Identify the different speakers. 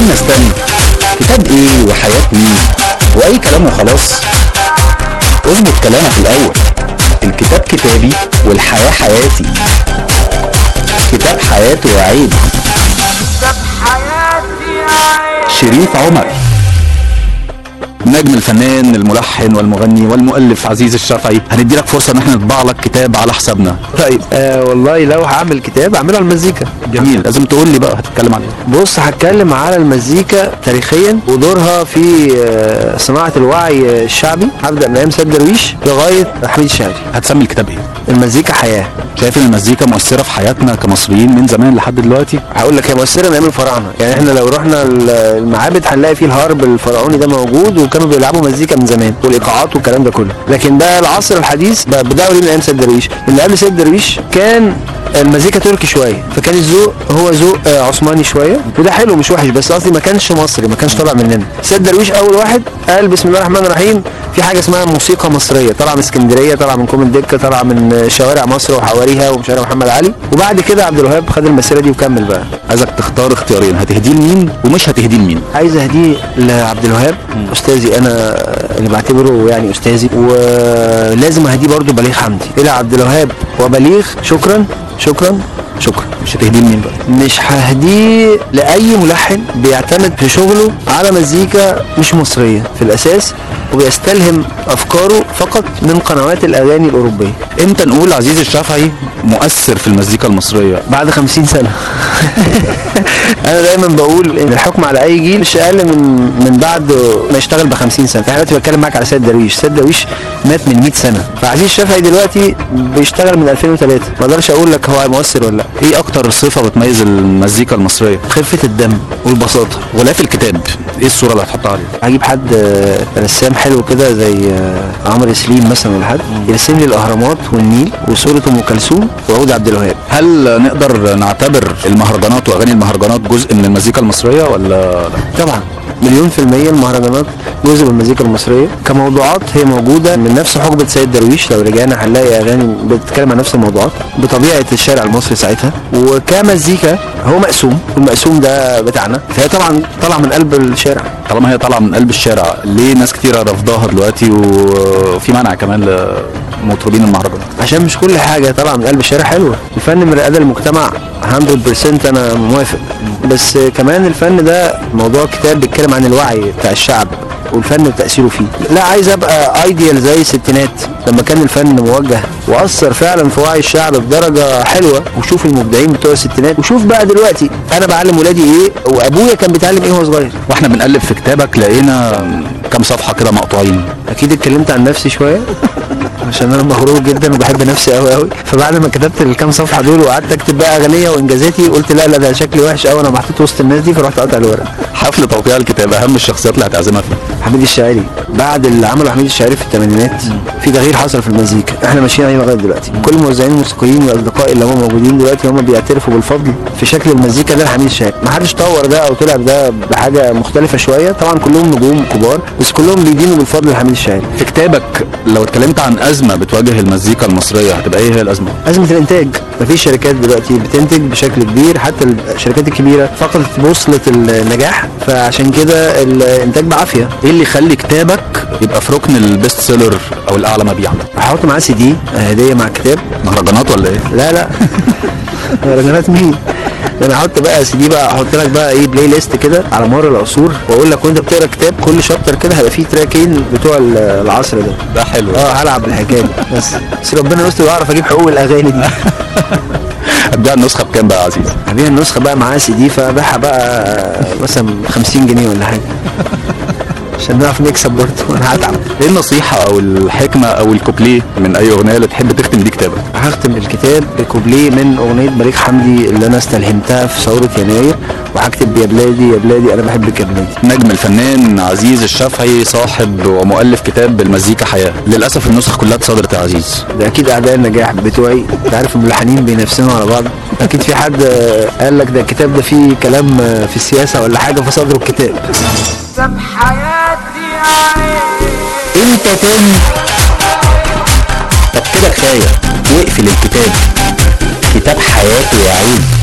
Speaker 1: استنى استنى كتاب ايه وحياة مين واي كلام وخلاص اظبط كلامك الاول الكتاب كتابي والحياة حياتي كتاب حياتي وعيد شريف عمر نجم الفنان الملحن والمغني والمؤلف عزيز الشافعي هندي لك فرصه ان احنا نطبع لك كتاب على حسابنا طيب
Speaker 2: آه والله لو هعمل كتاب اعمله على المزيكا
Speaker 1: جميل لازم تقول لي بقى هتتكلم عن ايه
Speaker 2: بص هتكلم على المزيكا تاريخيا ودورها في آه، صناعة الوعي الشعبي هبدأ من أيام سيد درويش لغاية حميد الشاعري
Speaker 1: هتسمي الكتاب ايه
Speaker 2: المزيكا حياة
Speaker 1: شايف ان المزيكا مؤثره في حياتنا كمصريين من زمان لحد دلوقتي
Speaker 2: هقول لك هي مؤثرة من أيام الفراعنة يعني احنا لو رحنا ال- المعابد هنلاقي فيه الهرب الفرعوني ده موجود وكانوا بيلعبوا مزيكا من زمان والإيقاعات والكلام ده كله لكن ده العصر الحديث بقى بدأوا ليه من أيام سيد درويش اللي قبل سيد درويش كان المزيكا تركي شويه فكان الذوق هو ذوق آه، عثماني شويه وده حلو مش وحش بس قصدي ما كانش مصري ما كانش طالع مننا سيد درويش اول واحد قال بسم الله الرحمن الرحيم في حاجه اسمها موسيقى مصريه طالعه من اسكندريه طالعه من كوم الدكه طالعه من آه، شوارع مصر وحواريها ومن شارع محمد علي وبعد كده عبد الوهاب خد المسيره دي وكمل بقى
Speaker 1: عايزك تختار اختيارين هتهديه لمين ومش هتهديه لمين
Speaker 2: عايز اهديه لعبد الوهاب استاذي انا اللي بعتبره يعني استاذي ولازم اهديه برضه بليغ حمدي الى عبد الوهاب وبليغ شكرا شكرا شكرا
Speaker 1: مش هتهديه لمين بقى
Speaker 2: مش ههديه لاي ملحن بيعتمد في شغله على مزيكا مش مصريه في الاساس وبيستلهم افكاره فقط من قنوات الاغاني الاوروبيه
Speaker 1: امتى نقول عزيز الشافعي مؤثر في المزيكا المصريه
Speaker 2: بعد خمسين سنة أنا دايما بقول إن الحكم على أي جيل مش أقل من من بعد ما يشتغل ب 50 سنة، أنا دلوقتي بتكلم معاك على سيد درويش، سيد درويش مات من 100 سنة، فعزيز الشافعي دلوقتي بيشتغل من 2003 ما أقدرش أقول لك هو مؤثر ولا لا،
Speaker 1: ايه اكتر صفه بتميز المزيكا المصريه
Speaker 2: خفة الدم والبساطة،
Speaker 1: وغلاف الكتاب ايه الصوره اللي هتحطها عليه
Speaker 2: هجيب حد آه، رسام حلو كده زي آه، عمرو سليم مثلا ولا حد يرسم لي الأهرامات والنيل وصورة أم كلثوم وعود عبد الوهاب
Speaker 1: هل نقدر نعتبر المهرجانات واغاني المهرجانات جزء من المزيكا المصريه ولا لا
Speaker 2: طبعا مليون في المية المهرجانات جزء من المزيكا المصرية كموضوعات هي موجودة من نفس حقبة سيد درويش لو رجعنا هنلاقي أغاني بتتكلم عن نفس الموضوعات بطبيعة الشارع المصري ساعتها وكمزيكا هو مقسوم والمقسوم ده بتاعنا فهي طبعا طالعة من قلب الشارع
Speaker 1: طالما هي طالعه من قلب الشارع ليه ناس كتيره رافضاها دلوقتي وفي منع كمان لمطربين المهرجانات
Speaker 2: عشان مش كل حاجة طالعة من قلب الشارع حلوة الفن مرآة للمجتمع 100% أنا موافق بس كمان الفن ده موضوع كتاب بيتكلم عن الوعي بتاع الشعب والفن وتأثيره فيه لا عايز ابقى ايديال زي الستينات لما كان الفن موجه واثر فعلا في وعي الشعب بدرجه حلوه وشوف المبدعين بتوع الستينات وشوف بقى دلوقتي انا بعلم ولادي ايه وابويا كان بيتعلم ايه وهو صغير
Speaker 1: واحنا بنقلب في كتابك لقينا كام صفحه كده مقطوعين
Speaker 2: اكيد اتكلمت عن نفسي شويه عشان انا مغرور جدا وبحب نفسي قوي قوي فبعد ما كتبت الكام صفحه دول وقعدت اكتب بقى اغنيه وانجازاتي قلت لا لا ده شكلي وحش قوي انا محطوط وسط الناس دي فرحت قاطع الورق
Speaker 1: حفل توقيع الكتاب اهم الشخصيات اللي هتعزمها فيه
Speaker 2: حميد الشاعري بعد اللي عمله حميد الشاعري في الثمانينات في تغيير حصل في المزيكا احنا ماشيين عليه لغايه دلوقتي كل الموزعين الموسيقيين واصدقائي اللي هم موجودين دلوقتي هم بيعترفوا بالفضل في شكل المزيكا ده لحميد الشاعري ما حدش طور ده او طلع ده بحاجه مختلفه شويه طبعا كلهم نجوم كبار بس كلهم بيدينوا بالفضل لحميد الشاعري
Speaker 1: في كتابك لو اتكلمت عن ازمه بتواجه المزيكا المصريه هتبقى ايه هي الازمه
Speaker 2: أزمة الإنتاج مفيش شركات دلوقتي بتنتج بشكل كبير حتى الشركات الكبيرة فقدت بوصلة النجاح فعشان كده الإنتاج بعافية
Speaker 1: ايه اللي يخلي كتابك يبقى في ركن البيست سيلر او الاعلى مبيعا
Speaker 2: هحط معاه سي دي هدية مع الكتاب
Speaker 1: مهرجانات ولا ايه
Speaker 2: لا لا مهرجانات مين؟ ده انا احط بقى سي دي بقى احط لك بقى ايه بلاي ليست كده على مر العصور واقول لك وانت بتقرا كتاب كل شابتر كده هيبقى فيه تراكين بتوع ال- العصر ده
Speaker 1: ده حلو
Speaker 2: اه هلعب بالحكايه دي بس بس ربنا يستر واعرف اجيب حقوق الاغاني دي
Speaker 1: هتبيع النسخه بكام بقى يا عزيز
Speaker 2: هبيع النسخه بقى معاها سي دي فبيعها بقى مثلا 50 جنيه ولا حاجه عشان نعرف نكسب برضه انا هتعب
Speaker 1: ايه النصيحه او الحكمه او الكوبليه من اي اغنيه اللي تحب تختم بيه كتابك
Speaker 2: هختم الكتاب بكوبليه من اغنيه بليغ حمدي اللي انا استلهمتها في ثوره يناير وهكتب يا بلادي يا بلادي انا بحبك يا بلادي
Speaker 1: نجم الفنان عزيز الشافعي صاحب ومؤلف كتاب بالمزيكا حياه للاسف النسخ كلها اتصدرت يا عزيز
Speaker 2: ده اكيد اعداء النجاح بتوعي انت عارف الملحنين بينافسوا على بعض اكيد في حد آه، قال لك ده الكتاب ده فيه كلام آه، في السياسه ولا حاجه فصدروا الكتاب
Speaker 3: ساب حياتي عين
Speaker 1: انت تاني طب كده كفايه واقفل الكتاب كتاب حياتي يا عيد